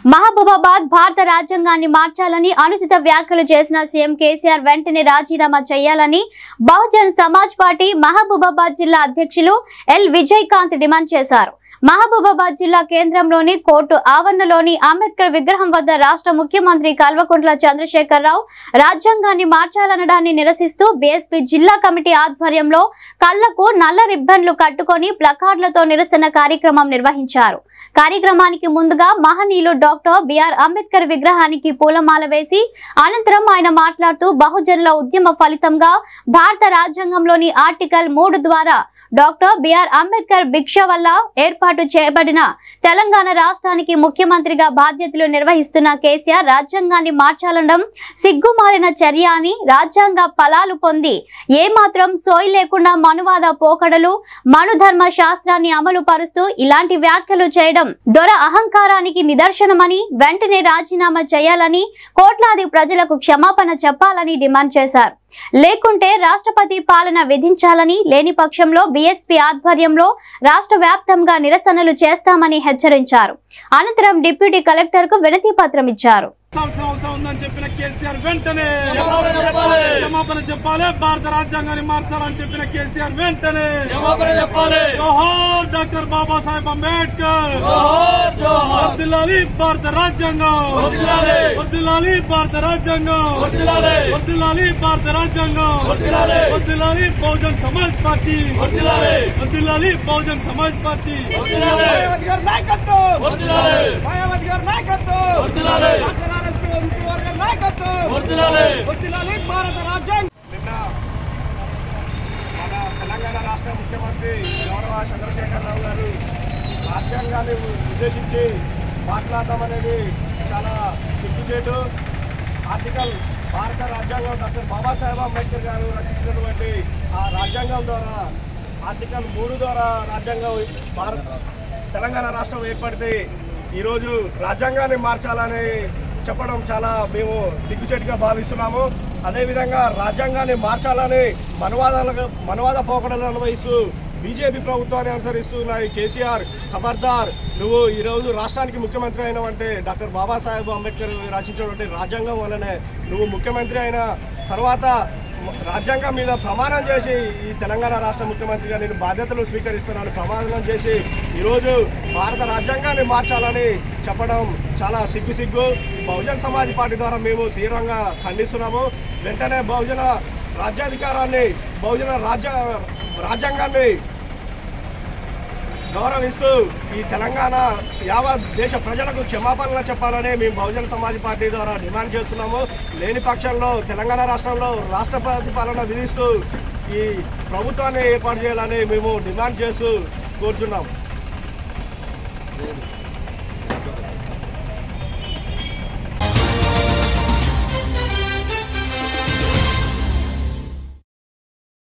మహబూబాబాద్ భారత రాజ్యాంగాన్ని మార్చాలని అనుచిత వ్యాఖ్యలు చేసిన సీఎం కేసీఆర్ వెంటనే రాజీనామా చేయాలని బహుజన్ సమాజ్ పార్టీ మహబూబాబాద్ జిల్లా అధ్యక్షులు ఎల్ విజయకాంత్ డిమాండ్ చేశారు మహబూబాబాద్ జిల్లా కేంద్రంలోని కోర్టు ఆవరణలోని అంబేద్కర్ విగ్రహం వద్ద రాష్ట్ర ముఖ్యమంత్రి కల్వకుంట్ల చంద్రశేఖరరావు రాజ్యాంగాన్ని మార్చాలనడాన్ని నిరసిస్తూ బీఎస్పీ జిల్లా కమిటీ ఆధ్వర్యంలో కళ్లకు నల్ల రిబ్బన్లు కట్టుకొని ప్లకార్డులతో నిరసన కార్యక్రమం నిర్వహించారు కార్యక్రమానికి ముందుగా మహనీయులు డాక్టర్ బిఆర్ అంబేద్కర్ విగ్రహానికి పూలమాల వేసి అనంతరం ఆయన మాట్లాడుతూ బహుజనుల ఉద్యమ ఫలితంగా భారత రాజ్యాంగంలోని ఆర్టికల్ మూడు ద్వారా డాక్టర్ బిఆర్ అంబేద్కర్ భిక్ష వల్ల ఏర్పాటు చేయబడిన తెలంగాణ రాష్ట్రానికి ముఖ్యమంత్రిగా బాధ్యతలు నిర్వహిస్తున్న కేసీఆర్ రాజ్యాంగాన్ని మార్చాలనడం సిగ్గుమాలిన చర్య అని రాజ్యాంగ ఫలాలు పొంది ఏమాత్రం సోయి లేకుండా మనువాద పోకడలు మనుధర్మ శాస్త్రాన్ని అమలు పరుస్తూ ఇలాంటి వ్యాఖ్యలు చేయడం దొర అహంకారానికి నిదర్శనమని వెంటనే రాజీనామా చేయాలని కోట్లాది ప్రజలకు క్షమాపణ చెప్పాలని డిమాండ్ చేశారు లేకుంటే రాష్ట్రపతి పాలన విధించాలని లేని పక్షంలో బీఎస్పీ ఆధ్వర్యంలో రాష్ట్ర వ్యాప్తంగా నిరసనలు చేస్తామని హెచ్చరించారు అనంతరం డిప్యూటీ కలెక్టర్ కు వినతి పత్రం ఇచ్చారు సంవత్సరం అవసరం ఉందని చెప్పిన కేసీఆర్ వెంటనే క్షమాపణ చెప్పాలి. క్షమాపణ చెప్పాలి భారత రాజ్యాంగాన్ని మార్చాలని చెప్పిన కేసీఆర్ వెంటనే క్షమాపణ చెప్పాలి జోహార్ డాక్టర్ బాబాసాహెబ్ అంబేద్కర్ జోహార్ జోహార్ వర్దిల్లాలి భారత రాజ్యాంగం వర్ధిల్లాలి. వర్దిల్లాలి భారత రాజ్యాంగం వర్ధిల్లాలి. వర్దిల్లాలి భారత రాజ్యాంగం వర్ధిల్లాలి. వర్దిల్లాలి బహుజన్ సమాజ్ పార్టీ వర్ధిల్లాలి. వర్దిల్లాలి బహుజన్ సమాజ్ పార్టీ వర్ధిల్లాలి. మాయావతి గారి నాయకత్వం వర్ధిల్లాలి. మాయావతి గారి నాయకత్వం వర్ధిల్లాలి. డాక్టర్ ఆర్ఎస్పీ గారి నాయకత్వం వర్ధిల్లాలి. వర్ధిల్లాలి భారత రాజ్యాంగం నిన్న మన తెలంగాణ రాష్ట్ర ముఖ్యమంత్రి గౌరవ చంద్రశేఖరరావు గారు రాజ్యాంగాన్ని ఉద్దేశించి మాట్లాడడం అనేది చాలా సిగ్గుచేటు ఆర్టికల్ భారత రాజ్యాంగం డాక్టర్ బాబాసాహెబ్ అంబేద్కర్ గారు రచించినటువంటి ఆ రాజ్యాంగం ద్వారా ఆర్టికల్ మూడు ద్వారా రాజ్యాంగం భారత తెలంగాణ రాష్ట్రం ఏర్పడితే ఈరోజు రాజ్యాంగాన్ని మార్చాలని చెప్పడం చాలా మేము సిగ్గుచేటుగా భావిస్తున్నాము అదేవిధంగా రాజ్యాంగాన్ని మార్చాలని మనవాదాలకు మనవాద పోకడలు అనుభవిస్తూ బీజేపీ ప్రభుత్వాన్ని అనుసరిస్తున్న ఈ కేసీఆర్ ఖబర్దార్ నువ్వు ఈరోజు రాష్ట్రానికి ముఖ్యమంత్రి అయినవంటే డాక్టర్ బాబాసాహెబ్ అంబేద్కర్ రచించినటువంటి రాజ్యాంగం వల్లనే నువ్వు ముఖ్యమంత్రి అయిన తర్వాత రాజ్యాంగం మీద ప్రమాణం చేసి ఈ తెలంగాణ రాష్ట్ర ముఖ్యమంత్రిగా నేను బాధ్యతలు స్వీకరిస్తున్నాను ప్రమాణం చేసి ఈరోజు భారత రాజ్యాంగాన్ని మార్చాలని చెప్పడం చాలా సిగ్గు సిగ్గు బహుజన్ సమాజ్ పార్టీ ద్వారా మేము తీవ్రంగా ఖండిస్తున్నాము వెంటనే బహుజన రాజ్యాధికారాన్ని బహుజన రాజ్య రాజ్యాంగాన్ని గౌరవిస్తూ ఈ తెలంగాణ యావత్ దేశ ప్రజలకు క్షమాపణలు చెప్పాలని మేము బహుజన సమాజ్ పార్టీ ద్వారా డిమాండ్ చేస్తున్నాము లేని పక్షంలో తెలంగాణ రాష్ట్రంలో రాష్ట్రపతి పాలన విధిస్తూ ఈ ప్రభుత్వాన్ని ఏర్పాటు చేయాలని మేము డిమాండ్ చేస్తూ కోరుతున్నాం